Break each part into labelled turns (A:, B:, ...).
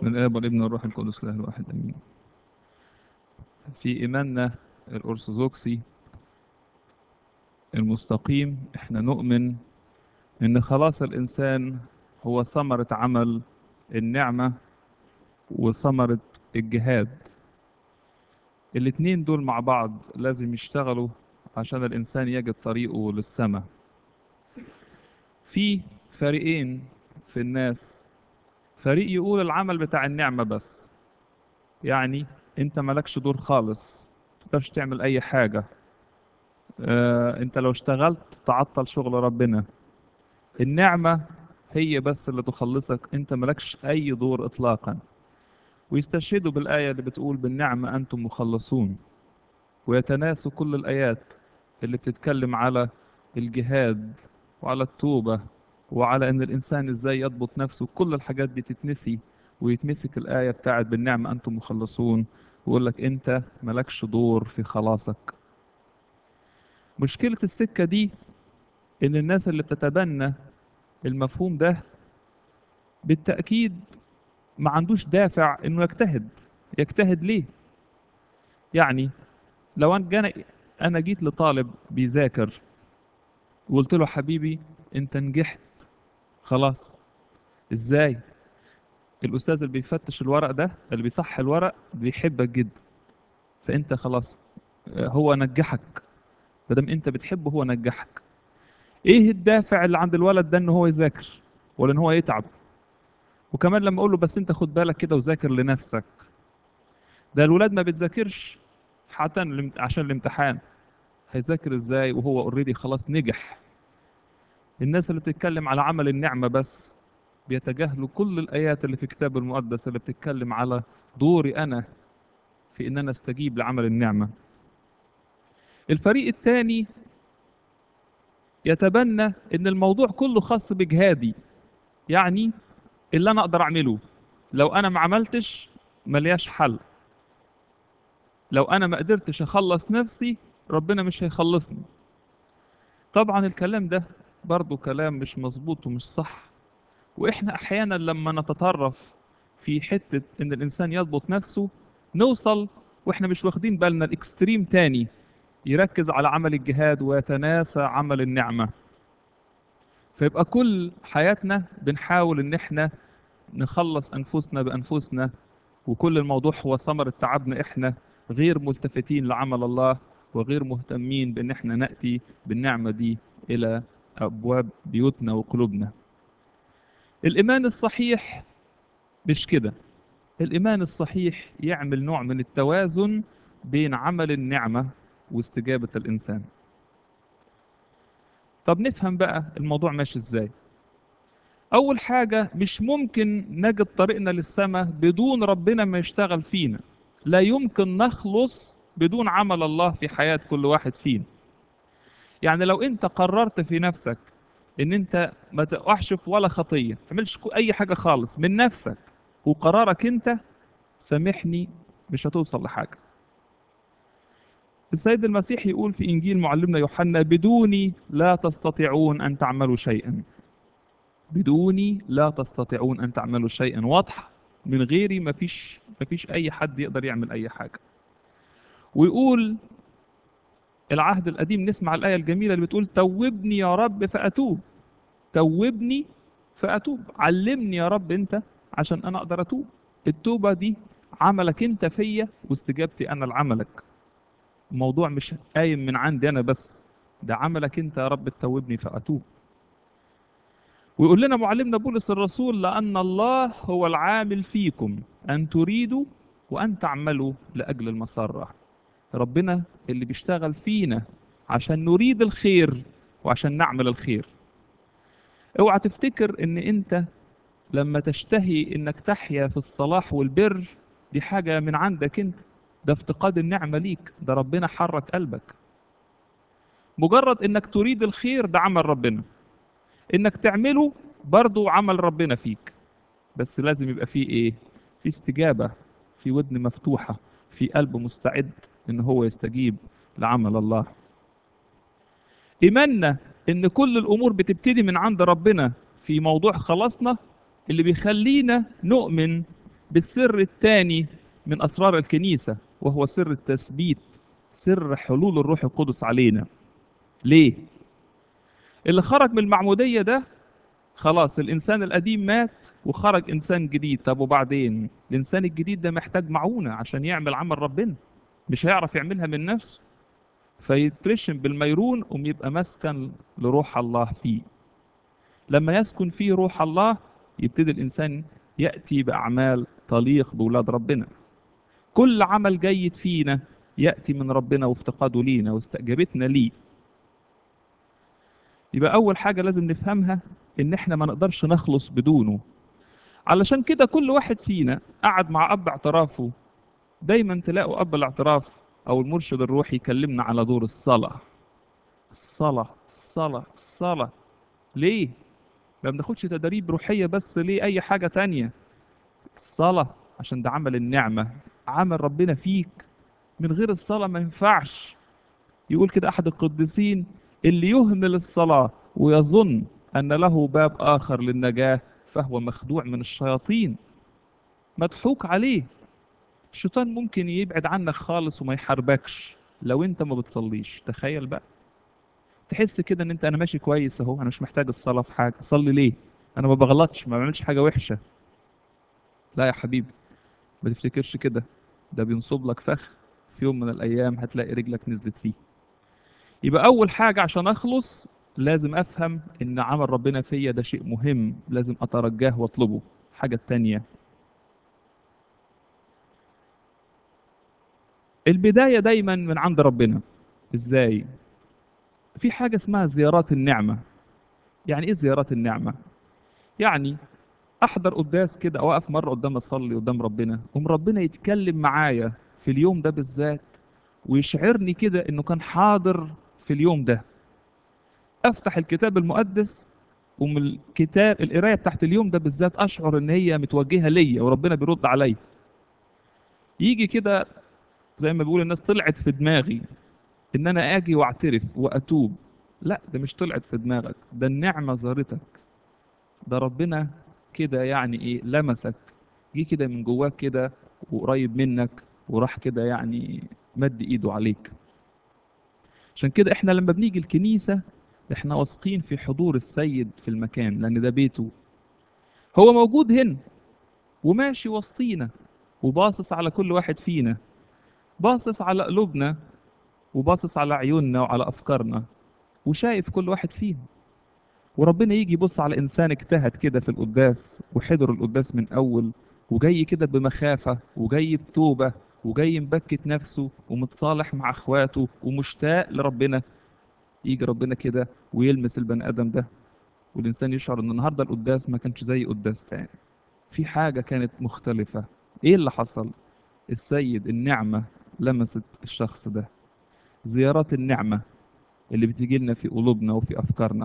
A: بسم الآب والابن والروح القدس الله الواحد آمين. في إيماننا الأرثوذكسي المستقيم إحنا نؤمن إن خلاص الإنسان هو ثمرة عمل النعمة وثمرة الجهاد. الاتنين دول مع بعض لازم يشتغلوا عشان الإنسان يجد طريقه للسماء. في فريقين في الناس فريق يقول العمل بتاع النعمة بس يعني انت مالكش دور خالص تقدرش تعمل اي حاجة اه انت لو اشتغلت تعطل شغل ربنا النعمة هي بس اللي تخلصك انت مالكش اي دور اطلاقا ويستشهدوا بالآية اللي بتقول بالنعمة انتم مخلصون ويتناسوا كل الآيات اللي بتتكلم على الجهاد وعلى التوبة وعلى ان الانسان ازاي يضبط نفسه كل الحاجات دي تتنسي ويتمسك الايه بتاعت بالنعمه انتم مخلصون ويقول لك انت مالكش دور في خلاصك مشكله السكه دي ان الناس اللي بتتبنى المفهوم ده بالتاكيد ما عندوش دافع انه يجتهد يجتهد ليه يعني لو انا انا جيت لطالب بيذاكر وقلت له حبيبي انت نجحت خلاص ازاي الاستاذ اللي بيفتش الورق ده اللي بيصح الورق بيحبك جدا فانت خلاص هو نجحك مادام انت بتحبه هو نجحك ايه الدافع اللي عند الولد ده ان هو يذاكر ولا ان هو يتعب وكمان لما اقول له بس انت خد بالك كده وذاكر لنفسك ده الولاد ما بتذاكرش حتى عشان الامتحان هيذاكر ازاي وهو اوريدي خلاص نجح الناس اللي بتتكلم على عمل النعمة بس بيتجاهلوا كل الآيات اللي في الكتاب المقدس اللي بتتكلم على دوري أنا في إن أنا أستجيب لعمل النعمة الفريق الثاني يتبنى إن الموضوع كله خاص بجهادي يعني اللي أنا أقدر أعمله لو أنا ما عملتش ملياش حل لو أنا ما قدرتش أخلص نفسي ربنا مش هيخلصني طبعا الكلام ده برضه كلام مش مظبوط ومش صح واحنا احيانا لما نتطرف في حته ان الانسان يضبط نفسه نوصل واحنا مش واخدين بالنا الاكستريم تاني يركز على عمل الجهاد ويتناسى عمل النعمه فيبقى كل حياتنا بنحاول ان احنا نخلص انفسنا بانفسنا وكل الموضوع هو ثمرة تعبنا احنا غير ملتفتين لعمل الله وغير مهتمين بان احنا ناتي بالنعمه دي الى أبواب بيوتنا وقلوبنا الإيمان الصحيح مش كده الإيمان الصحيح يعمل نوع من التوازن بين عمل النعمة واستجابة الإنسان طب نفهم بقى الموضوع ماشي إزاي أول حاجة مش ممكن نجد طريقنا للسماء بدون ربنا ما يشتغل فينا لا يمكن نخلص بدون عمل الله في حياة كل واحد فينا يعني لو انت قررت في نفسك ان انت ما تقعش في ولا خطيه ما تعملش اي حاجه خالص من نفسك وقرارك انت سامحني مش هتوصل لحاجه السيد المسيح يقول في انجيل معلمنا يوحنا بدوني لا تستطيعون ان تعملوا شيئا بدوني لا تستطيعون ان تعملوا شيئا واضحه من غيري ما فيش ما فيش اي حد يقدر يعمل اي حاجه ويقول العهد القديم نسمع الآية الجميلة اللي بتقول توبني يا رب فأتوب توبني فأتوب علمني يا رب أنت عشان أنا أقدر أتوب التوبة دي عملك أنت فيا واستجابتي أنا لعملك الموضوع مش قايم من عندي أنا بس ده عملك أنت يا رب توبني فأتوب ويقول لنا معلمنا بولس الرسول لأن الله هو العامل فيكم أن تريدوا وأن تعملوا لأجل المسرة ربنا اللي بيشتغل فينا عشان نريد الخير وعشان نعمل الخير اوعى تفتكر ان انت لما تشتهي انك تحيا في الصلاح والبر دي حاجة من عندك انت ده افتقاد النعمة ليك ده ربنا حرك قلبك مجرد انك تريد الخير ده عمل ربنا انك تعمله برضو عمل ربنا فيك بس لازم يبقى فيه ايه في استجابة في ودن مفتوحة في قلب مستعد ان هو يستجيب لعمل الله ايماننا ان كل الامور بتبتدي من عند ربنا في موضوع خلاصنا اللي بيخلينا نؤمن بالسر الثاني من أسرار الكنيسة وهو سر التثبيت سر حلول الروح القدس علينا ليه؟ اللي خرج من المعمودية ده خلاص الإنسان القديم مات وخرج إنسان جديد طب وبعدين الإنسان الجديد ده محتاج معونة عشان يعمل عمل ربنا مش هيعرف يعملها من نفسه فيترشم بالميرون قوم يبقى مسكن لروح الله فيه لما يسكن فيه روح الله يبتدي الإنسان يأتي بأعمال تليق بولاد ربنا كل عمل جيد فينا يأتي من ربنا وافتقاده لينا واستجابتنا ليه يبقى أول حاجة لازم نفهمها إن إحنا ما نقدرش نخلص بدونه علشان كده كل واحد فينا قعد مع أب اعترافه دايما تلاقوا أب الاعتراف أو المرشد الروحي يكلمنا على دور الصلاة الصلاة الصلاة الصلاة ليه؟ ما بناخدش تدريب روحية بس ليه أي حاجة تانية الصلاة عشان ده عمل النعمة عمل ربنا فيك من غير الصلاة ما ينفعش يقول كده أحد القديسين اللي يهمل الصلاة ويظن أن له باب آخر للنجاة فهو مخدوع من الشياطين مضحوك عليه الشيطان ممكن يبعد عنك خالص وما يحاربكش لو انت ما بتصليش تخيل بقى تحس كده ان انت انا ماشي كويس اهو انا مش محتاج الصلاه في حاجه اصلي ليه انا ما بغلطش ما بعملش حاجه وحشه لا يا حبيبي ما تفتكرش كده ده بينصب لك فخ في يوم من الايام هتلاقي رجلك نزلت فيه يبقى اول حاجه عشان اخلص لازم افهم ان عمل ربنا فيا ده شيء مهم لازم اترجاه واطلبه الحاجه التانيه البدايه دايما من عند ربنا ازاي في حاجه اسمها زيارات النعمه يعني ايه زيارات النعمه يعني احضر قداس كده او اقف مره قدام اصلي قدام ربنا قوم ربنا يتكلم معايا في اليوم ده بالذات ويشعرني كده انه كان حاضر في اليوم ده افتح الكتاب المقدس ومن الكتاب القرايه بتاعت اليوم ده بالذات اشعر ان هي متوجهه ليا وربنا بيرد عليا يجي كده زي ما بيقول الناس طلعت في دماغي ان انا اجي واعترف واتوب لا ده مش طلعت في دماغك ده النعمه زارتك ده ربنا كده يعني ايه لمسك جه كده من جواك كده وقريب منك وراح كده يعني مد ايده عليك عشان كده احنا لما بنيجي الكنيسة احنا واثقين في حضور السيد في المكان لان ده بيته هو موجود هنا وماشي وسطينا وباصص على كل واحد فينا باصص على قلوبنا وباصص على عيوننا وعلى افكارنا وشايف كل واحد فينا وربنا يجي يبص على انسان اجتهد كده في القداس وحضر القداس من اول وجاي كده بمخافه وجاي بتوبه وجاي مبكت نفسه ومتصالح مع اخواته ومشتاق لربنا يجي ربنا كده ويلمس البني ادم ده والانسان يشعر ان النهارده القداس ما كانش زي قداس تاني في حاجه كانت مختلفه ايه اللي حصل السيد النعمه لمست الشخص ده زيارات النعمه اللي بتيجي لنا في قلوبنا وفي افكارنا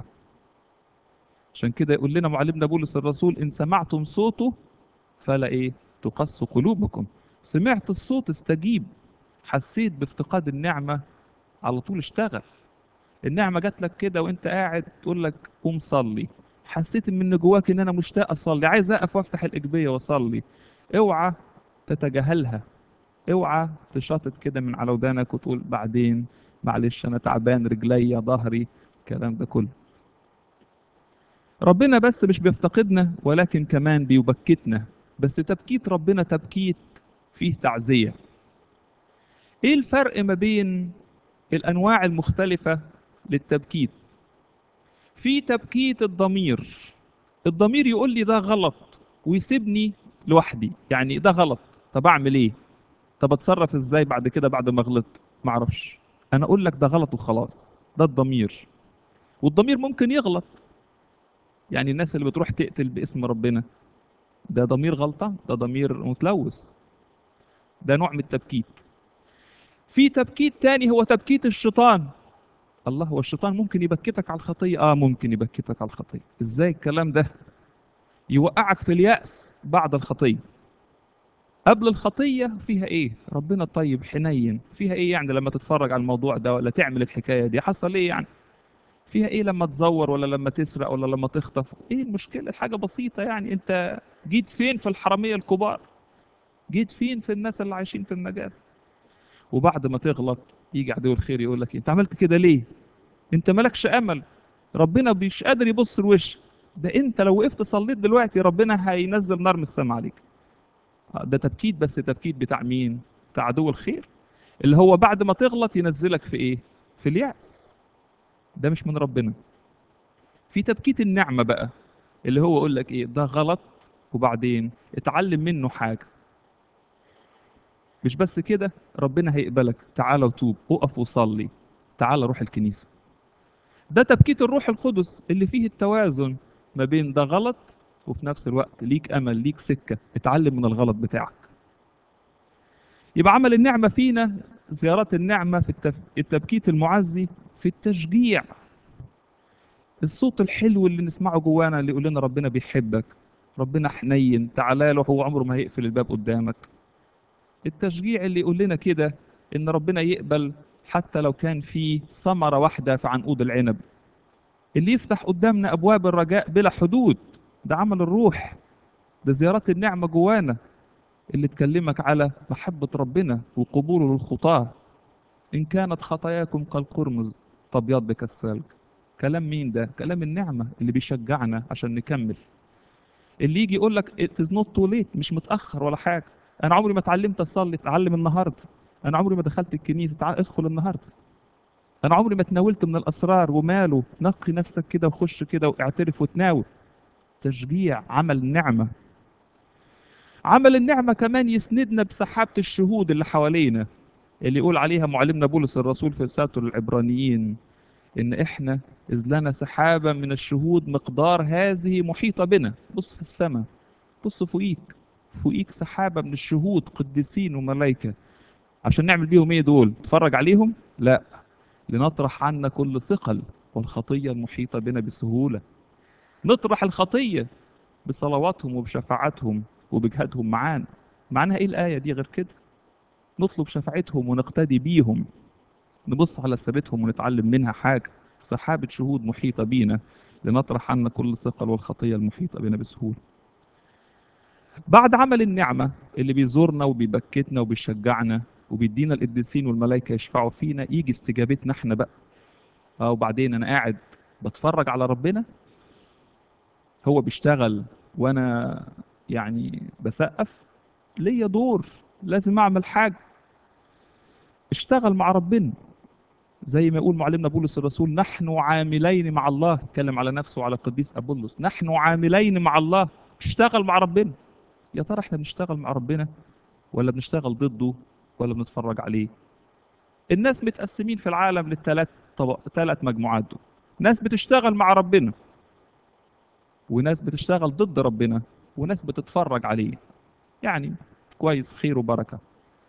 A: عشان كده يقول لنا معلمنا بولس الرسول ان سمعتم صوته فلا ايه تقص قلوبكم سمعت الصوت استجيب حسيت بافتقاد النعمه على طول اشتغل النعمه جات لك كده وانت قاعد تقول لك قوم صلي حسيت من جواك ان انا مشتاق اصلي عايز اقف وافتح الاجبيه واصلي اوعى تتجاهلها اوعى تشاطط كده من على ودانك وتقول بعدين معلش انا تعبان رجليا ظهري الكلام ده كله ربنا بس مش بيفتقدنا ولكن كمان بيبكتنا بس تبكيت ربنا تبكيت فيه تعزية ايه الفرق ما بين الانواع المختلفة للتبكيت في تبكيت الضمير الضمير يقول لي ده غلط ويسيبني لوحدي يعني ده غلط طب اعمل ايه طب اتصرف ازاي بعد كده بعد ما غلطت معرفش انا اقول لك ده غلط وخلاص ده الضمير والضمير ممكن يغلط يعني الناس اللي بتروح تقتل باسم ربنا ده ضمير غلطة ده ضمير متلوث ده نوع من التبكيت في تبكيت تاني هو تبكيت الشيطان الله هو الشيطان ممكن يبكتك على الخطية اه ممكن يبكتك على الخطية ازاي الكلام ده يوقعك في اليأس بعد الخطية قبل الخطية فيها ايه ربنا طيب حنين فيها ايه يعني لما تتفرج على الموضوع ده ولا تعمل الحكاية دي حصل ايه يعني فيها ايه لما تزور ولا لما تسرق ولا لما تخطف ايه المشكله حاجه بسيطه يعني انت جيت فين في الحراميه الكبار جيت فين في الناس اللي عايشين في النجاسة وبعد ما تغلط يجي عدو الخير يقول لك انت عملت كده ليه انت مالكش امل ربنا مش قادر يبص لوشك ده انت لو وقفت صليت دلوقتي ربنا هينزل نار من السماء عليك آه، ده تبكيت بس تبكيت بتاع مين بتاع عدو الخير اللي هو بعد ما تغلط ينزلك في ايه في اليأس ده مش من ربنا في تبكيت النعمة بقى اللي هو يقول لك ايه ده غلط وبعدين اتعلم منه حاجة مش بس كده ربنا هيقبلك تعال وتوب اقف وصلي تعال روح الكنيسة ده تبكيت الروح القدس اللي فيه التوازن ما بين ده غلط وفي نفس الوقت ليك امل ليك سكة اتعلم من الغلط بتاعك يبقى عمل النعمة فينا زيارات النعمة في التف... التبكيت المعزي في التشجيع الصوت الحلو اللي نسمعه جوانا اللي يقول لنا ربنا بيحبك ربنا حنين تعالى له هو عمره ما هيقفل الباب قدامك التشجيع اللي يقول لنا كده ان ربنا يقبل حتى لو كان في ثمرة واحدة في عنقود العنب اللي يفتح قدامنا ابواب الرجاء بلا حدود ده عمل الروح ده زيارات النعمة جوانا اللي تكلمك على محبة ربنا وقبوله للخطاة إن كانت خطاياكم كالقرمز فابيض كالثلج كلام مين ده؟ كلام النعمة اللي بيشجعنا عشان نكمل اللي يجي يقول لك it is not too late مش متأخر ولا حاجة أنا عمري ما اتعلمت أصلي اتعلم النهاردة أنا عمري ما دخلت الكنيسة تعال ادخل النهاردة أنا عمري ما اتناولت من الأسرار وماله نقي نفسك كده وخش كده واعترف وتناول تشجيع عمل النعمة عمل النعمة كمان يسندنا بسحابة الشهود اللي حوالينا اللي يقول عليها معلمنا بولس الرسول في رسالته للعبرانيين إن إحنا إذ لنا سحابة من الشهود مقدار هذه محيطة بنا بص في السماء بص فوقيك فوقيك سحابة من الشهود قديسين وملائكة عشان نعمل بيهم إيه دول تتفرج عليهم لا لنطرح عنا كل ثقل والخطية المحيطة بنا بسهولة نطرح الخطية بصلواتهم وبشفاعتهم وبجهادهم معانا معناها ايه الآية دي غير كده نطلب شفاعتهم ونقتدي بيهم نبص على سيرتهم ونتعلم منها حاجة سحابة شهود محيطة بينا لنطرح عنا كل ثقل والخطية المحيطة بنا بسهولة بعد عمل النعمة اللي بيزورنا وبيبكتنا وبيشجعنا وبيدينا القديسين والملائكة يشفعوا فينا يجي استجابتنا احنا بقى اه وبعدين انا قاعد بتفرج على ربنا هو بيشتغل وانا يعني بسقف ليا دور لازم اعمل حاجه اشتغل مع ربنا زي ما يقول معلمنا بولس الرسول نحن عاملين مع الله اتكلم على نفسه وعلى القديس ابولس نحن عاملين مع الله اشتغل مع ربنا يا ترى احنا بنشتغل مع ربنا ولا بنشتغل ضده ولا بنتفرج عليه الناس متقسمين في العالم للثلاث طبق ثلاث مجموعات دول ناس بتشتغل مع ربنا وناس بتشتغل ضد ربنا وناس بتتفرج عليه يعني كويس خير وبركة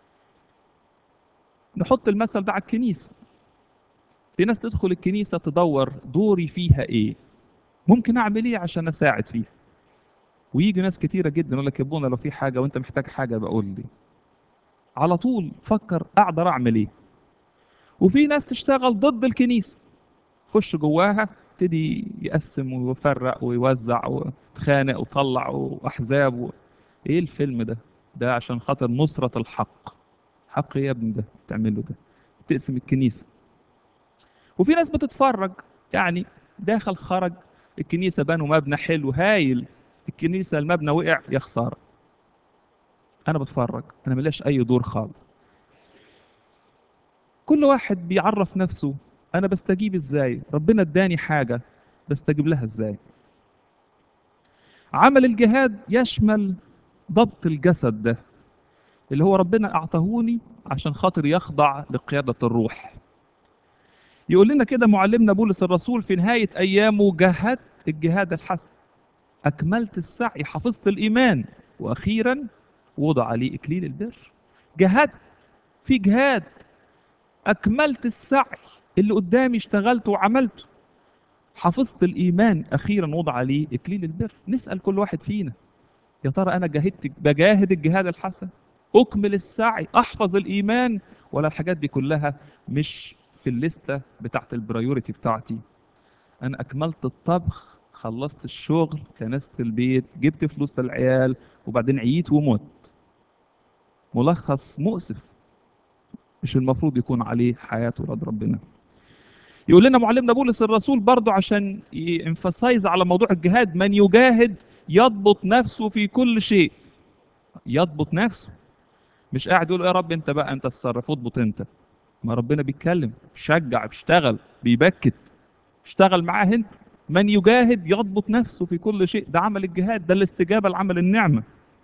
A: نحط المثل ده على الكنيسة في ناس تدخل الكنيسة تدور دوري فيها ايه ممكن اعمل ايه عشان اساعد فيها ويجي ناس كتيرة جدا يقول لك يا ابونا لو في حاجة وانت محتاج حاجة بقول لي على طول فكر اقدر اعمل ايه وفي ناس تشتغل ضد الكنيسة خش جواها يبتدي يقسم ويفرق ويوزع ويتخانق ويطلع واحزاب و... ايه الفيلم ده ده عشان خاطر نصرة الحق حق ايه يا ابني ده تعمله ده تقسم الكنيسة وفي ناس بتتفرج يعني داخل خرج الكنيسة بنوا مبنى حلو هايل الكنيسة المبنى وقع يا خسارة أنا بتفرج أنا ملاش أي دور خالص كل واحد بيعرف نفسه أنا بستجيب إزاي ربنا اداني حاجة بستجيب لها إزاي عمل الجهاد يشمل ضبط الجسد ده اللي هو ربنا أعطاهوني عشان خاطر يخضع لقيادة الروح يقول لنا كده معلمنا بولس الرسول في نهاية أيامه جهدت الجهاد الحسن أكملت السعي حفظت الإيمان وأخيرا وضع لي إكليل البر جهدت في جهاد أكملت السعي اللي قدامي اشتغلته وعملته حفظت الإيمان أخيرا وضع لي إكليل البر نسأل كل واحد فينا يا ترى أنا جاهدت بجاهد الجهاد الحسن أكمل السعي أحفظ الإيمان ولا الحاجات دي كلها مش في الليستة بتاعت البرايوريتي بتاعتي أنا أكملت الطبخ خلصت الشغل كنست البيت جبت فلوس للعيال وبعدين عييت ومت ملخص مؤسف مش المفروض يكون عليه حياة ولاد ربنا يقول لنا معلمنا بولس الرسول برضه عشان ينفسايز على موضوع الجهاد من يجاهد يضبط نفسه في كل شيء يضبط نفسه مش قاعد يقول يا رب انت بقى انت الصرف اضبط انت ما ربنا بيتكلم بيشجع بيشتغل بيبكت اشتغل معاه انت من يجاهد يضبط نفسه في كل شيء ده عمل الجهاد ده الاستجابة لعمل النعمة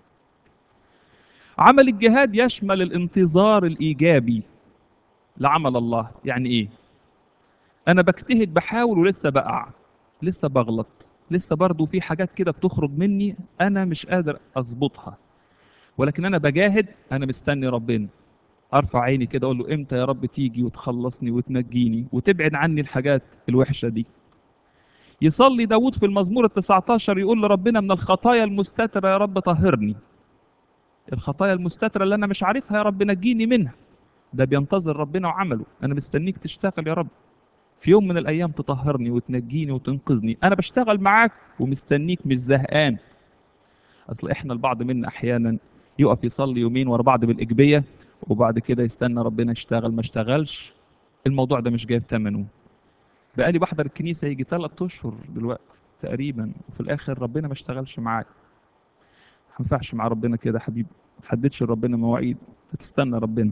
A: عمل الجهاد يشمل الانتظار الإيجابي لعمل الله يعني إيه أنا بجتهد بحاول ولسه بقع لسه بغلط لسه برضو في حاجات كده بتخرج مني أنا مش قادر أظبطها ولكن أنا بجاهد أنا مستني ربنا أرفع عيني كده أقول له إمتى يا رب تيجي وتخلصني وتنجيني وتبعد عني الحاجات الوحشة دي يصلي داود في المزمور التسعة عشر يقول لربنا من الخطايا المستترة يا رب طهرني الخطايا المستترة اللي أنا مش عارفها يا رب نجيني منها ده بينتظر ربنا وعمله أنا مستنيك تشتغل يا رب في يوم من الأيام تطهرني وتنجيني وتنقذني أنا بشتغل معاك ومستنيك مش زهقان أصل إحنا البعض منا أحيانا يقف يصلي يومين ورا بعض بالإجبية وبعد كده يستنى ربنا يشتغل ما اشتغلش الموضوع ده مش جايب ثمنه بقالي بحضر الكنيسة يجي ثلاث أشهر دلوقتي تقريبا وفي الآخر ربنا ما اشتغلش معاك ما ينفعش مع ربنا كده يا حبيبي ما تحددش لربنا مواعيد تستنى ربنا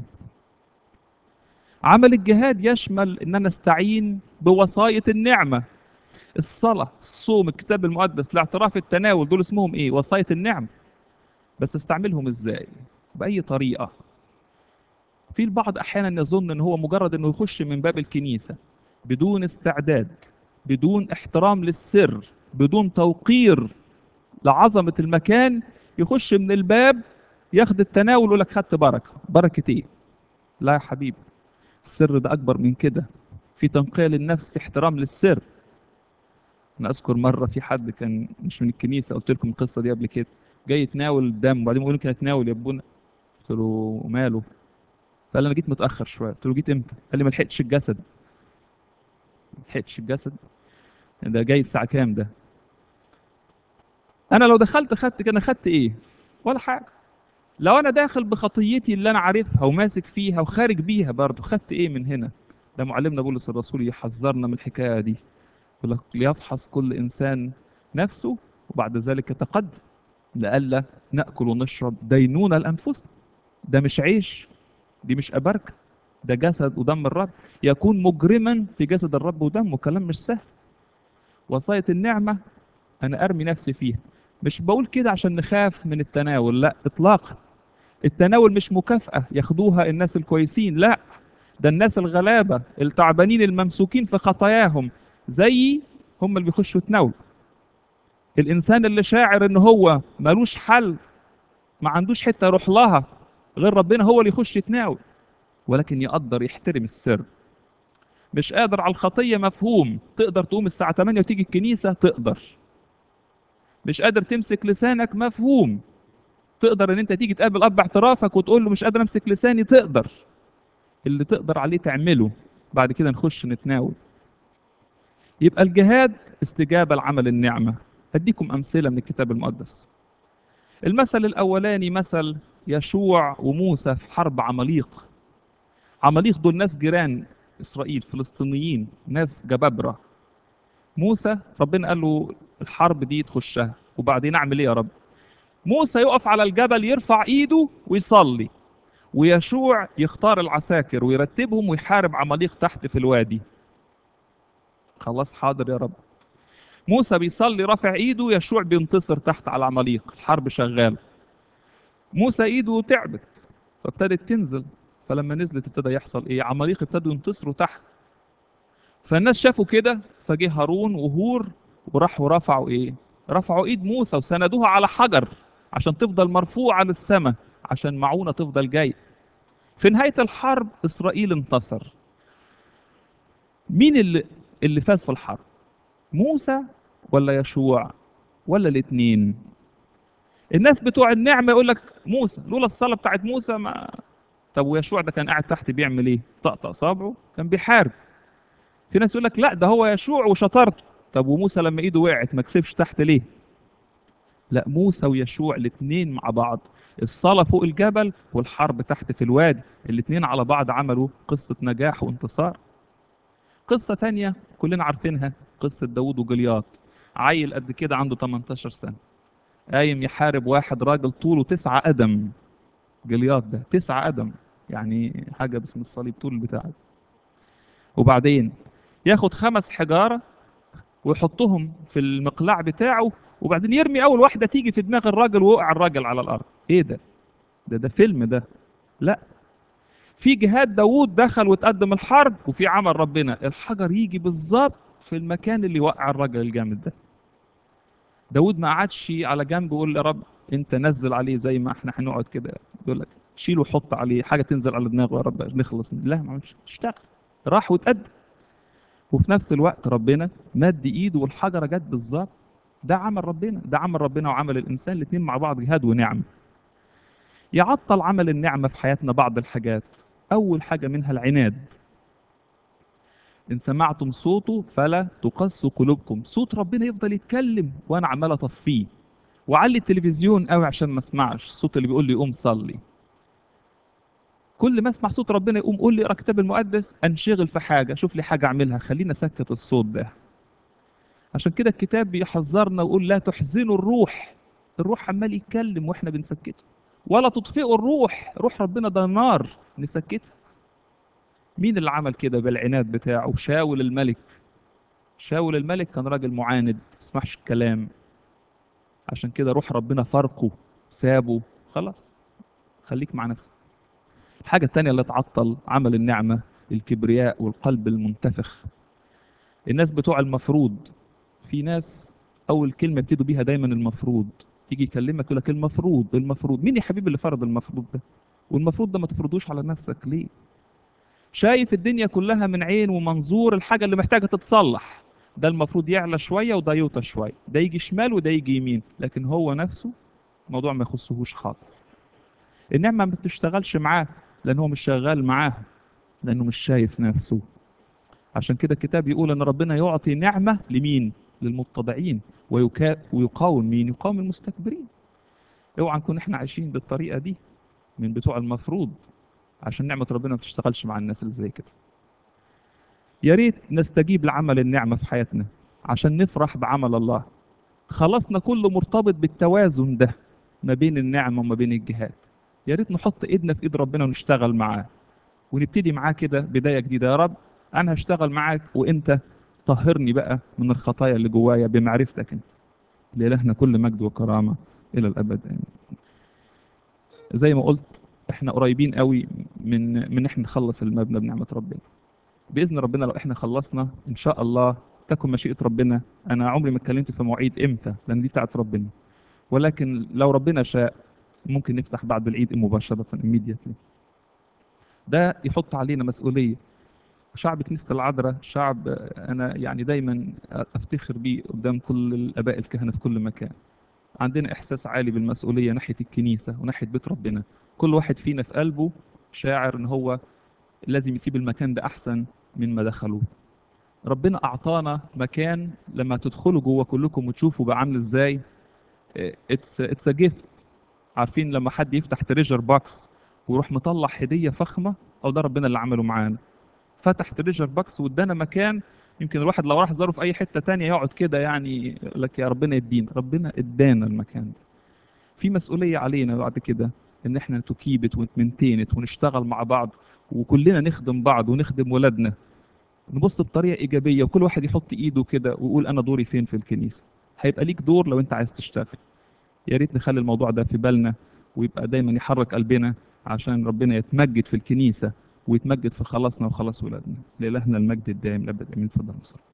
A: عمل الجهاد يشمل ان انا استعين بوصاية النعمة الصلاة الصوم الكتاب المقدس الاعتراف التناول دول اسمهم ايه وصاية النعمة بس استعملهم ازاي بأي طريقة في البعض احيانا يظن ان هو مجرد انه يخش من باب الكنيسة بدون استعداد بدون احترام للسر بدون توقير لعظمة المكان يخش من الباب ياخد التناول ويقول لك خدت بركة بركة ايه لا يا حبيبي السر ده اكبر من كده في تنقية للنفس في احترام للسر انا اذكر مرة في حد كان مش من الكنيسة قلت لكم القصة دي قبل كده جاي يتناول الدم وبعدين بيقول كان يتناول يا ابونا قلت له ماله فقال لي انا جيت متاخر شويه قلت له جيت امتى قال لي ما لحقتش الجسد ما لحقتش الجسد ده جاي الساعه كام ده انا لو دخلت خدت كده خدت ايه ولا حاجه لو انا داخل بخطيتي اللي انا عارفها وماسك فيها وخارج بيها برضه خدت ايه من هنا ده معلمنا بولس الرسول يحذرنا من الحكايه دي يقول لك ليفحص كل انسان نفسه وبعد ذلك يتقدم لئلا ناكل ونشرب دينونه لانفسنا ده مش عيش دي مش أبركة ده جسد ودم الرب يكون مجرما في جسد الرب ودمه كلام مش سهل وصاية النعمة أنا أرمي نفسي فيها مش بقول كده عشان نخاف من التناول لا إطلاقا التناول مش مكافأة ياخدوها الناس الكويسين لا ده الناس الغلابة التعبانين الممسوكين في خطاياهم زي هم اللي بيخشوا يتناولوا الإنسان اللي شاعر إن هو ملوش حل ما عندوش حتة يروح لها غير ربنا هو اللي يخش يتناول ولكن يقدر يحترم السر مش قادر على الخطية مفهوم تقدر تقوم الساعة 8 وتيجي الكنيسة تقدر مش قادر تمسك لسانك مفهوم تقدر ان انت تيجي تقابل اب اعترافك وتقول له مش قادر امسك لساني تقدر اللي تقدر عليه تعمله بعد كده نخش نتناول يبقى الجهاد استجابة لعمل النعمة أديكم أمثلة من الكتاب المقدس المثل الأولاني مثل يشوع وموسى في حرب عماليق عماليق دول ناس جيران إسرائيل فلسطينيين ناس جبابرة موسى ربنا قال له الحرب دي تخشها وبعدين أعمل إيه يا رب موسى يقف على الجبل يرفع إيده ويصلي ويشوع يختار العساكر ويرتبهم ويحارب عماليق تحت في الوادي خلاص حاضر يا رب موسى بيصلي رافع ايده يشوع بينتصر تحت على عماليق الحرب شغاله موسى ايده تعبت فابتدت تنزل فلما نزلت ابتدى يحصل ايه عماليق ابتدوا ينتصروا تحت فالناس شافوا كده فجه هارون وهور وراحوا رفعوا ايه رفعوا ايد موسى وسندوها على حجر عشان تفضل مرفوعه للسماء عشان معونه تفضل جايه في نهايه الحرب اسرائيل انتصر مين اللي اللي فاز في الحرب موسى ولا يشوع ولا الاثنين الناس بتوع النعمه يقول لك موسى لولا الصلاه بتاعت موسى ما طب ويشوع ده كان قاعد تحت بيعمل ايه طقطق صابعه كان بيحارب في ناس يقول لك لا ده هو يشوع وشطرته طب وموسى لما ايده وقعت ما كسبش تحت ليه لا موسى ويشوع الاثنين مع بعض الصلاة فوق الجبل والحرب تحت في الوادي الاثنين على بعض عملوا قصة نجاح وانتصار قصة تانية كلنا عارفينها قصة داوود وجولياط عيل قد كده عنده 18 سنة قايم يحارب واحد راجل طوله تسعة قدم جولياط ده تسعة قدم يعني حاجة باسم الصليب طول البتاع ده. وبعدين ياخد خمس حجارة ويحطهم في المقلاع بتاعه وبعدين يرمي أول واحدة تيجي في دماغ الراجل ويوقع الراجل على الأرض إيه ده؟ ده ده فيلم ده لا في جهاد داوود دخل وتقدم الحرب وفي عمل ربنا الحجر يجي بالظبط في المكان اللي وقع الراجل الجامد ده داود ما قعدش على جنب ويقول يا رب انت نزل عليه زي ما احنا هنقعد كده يقول لك شيله وحط عليه حاجه تنزل على دماغه يا رب نخلص من لا ما عملش اشتغل راح وتقدم وفي نفس الوقت ربنا مد ايده والحجره جت بالظبط ده عمل ربنا ده عمل ربنا وعمل الانسان الاثنين مع بعض جهاد ونعم يعطل عمل النعمه في حياتنا بعض الحاجات اول حاجه منها العناد إن سمعتم صوته فلا تقسوا قلوبكم صوت ربنا يفضل يتكلم وأنا عمال أطفيه وعلي التلفزيون قوي عشان ما اسمعش الصوت اللي بيقول لي قوم صلي كل ما اسمع صوت ربنا يقوم قول لي اقرا الكتاب المقدس انشغل في حاجه شوف لي حاجه اعملها خلينا اسكت الصوت ده عشان كده الكتاب بيحذرنا ويقول لا تحزنوا الروح الروح عمال يتكلم واحنا بنسكته ولا تطفئوا الروح روح ربنا ده نار نسكتها مين اللي عمل كده بالعناد بتاعه شاول الملك شاول الملك كان راجل معاند ما يسمعش الكلام عشان كده روح ربنا فرقه سابه خلاص خليك مع نفسك الحاجة التانية اللي تعطل عمل النعمة الكبرياء والقلب المنتفخ الناس بتوع المفروض في ناس أول كلمة يبتدوا بيها دايما المفروض يجي يكلمك يقول لك المفروض المفروض مين يا حبيبي اللي فرض المفروض ده والمفروض ده ما تفرضوش على نفسك ليه شايف الدنيا كلها من عين ومنظور الحاجة اللي محتاجة تتصلح ده المفروض يعلى شوية وده يوطى شوية ده يجي شمال وده يجي يمين لكن هو نفسه الموضوع ما يخصهوش خالص النعمة ما بتشتغلش معاه لأن هو مش شغال معاها لأنه مش شايف نفسه عشان كده الكتاب يقول أن ربنا يعطي نعمة لمين؟ للمتضعين ويكا... ويقاوم مين؟ يقاوم المستكبرين اوعى نكون احنا عايشين بالطريقة دي من بتوع المفروض عشان نعمة ربنا ما بتشتغلش مع الناس اللي زي كده يا ريت نستجيب لعمل النعمة في حياتنا عشان نفرح بعمل الله خلاصنا كله مرتبط بالتوازن ده ما بين النعمة وما بين الجهاد يا ريت نحط ايدنا في ايد ربنا ونشتغل معاه ونبتدي معاه كده بداية جديدة يا رب انا هشتغل معاك وانت طهرني بقى من الخطايا اللي جوايا بمعرفتك انت لإلهنا كل مجد وكرامة إلى الأبد آمين زي ما قلت احنا قريبين قوي من من احنا نخلص المبنى بنعمة ربنا بإذن ربنا لو احنا خلصنا إن شاء الله تكن مشيئة ربنا أنا عمري ما اتكلمت في مواعيد إمتى لأن دي بتاعت ربنا ولكن لو ربنا شاء ممكن نفتح بعد العيد مباشرة immediately ده يحط علينا مسؤولية شعب كنيسة العذراء شعب أنا يعني دايما أفتخر بيه قدام كل الآباء الكهنة في كل مكان عندنا إحساس عالي بالمسؤولية ناحية الكنيسة وناحية بيت ربنا كل واحد فينا في قلبه شاعر إن هو لازم يسيب المكان ده أحسن من ما دخلوه ربنا أعطانا مكان لما تدخلوا جوه كلكم وتشوفوا بقى عامل إزاي اتس اتس جيفت عارفين لما حد يفتح تريجر باكس ويروح مطلع هديه فخمه او ده ربنا اللي عمله معانا فتح تريجر باكس وادانا مكان يمكن الواحد لو راح زاره في اي حته تانية يقعد كده يعني لك يا ربنا يدينا ربنا ادانا المكان ده في مسؤوليه علينا بعد كده ان احنا تكيبت ونمنتينت ونشتغل مع بعض وكلنا نخدم بعض ونخدم ولادنا نبص بطريقه ايجابيه وكل واحد يحط ايده كده ويقول انا دوري فين في الكنيسه هيبقى ليك دور لو انت عايز تشتغل يا ريت نخلي الموضوع ده في بالنا ويبقى دايما يحرك قلبنا عشان ربنا يتمجد في الكنيسه ويتمجد في خلاصنا وخلاص ولادنا لإلهنا المجد الدائم الابد امين تفضل مصر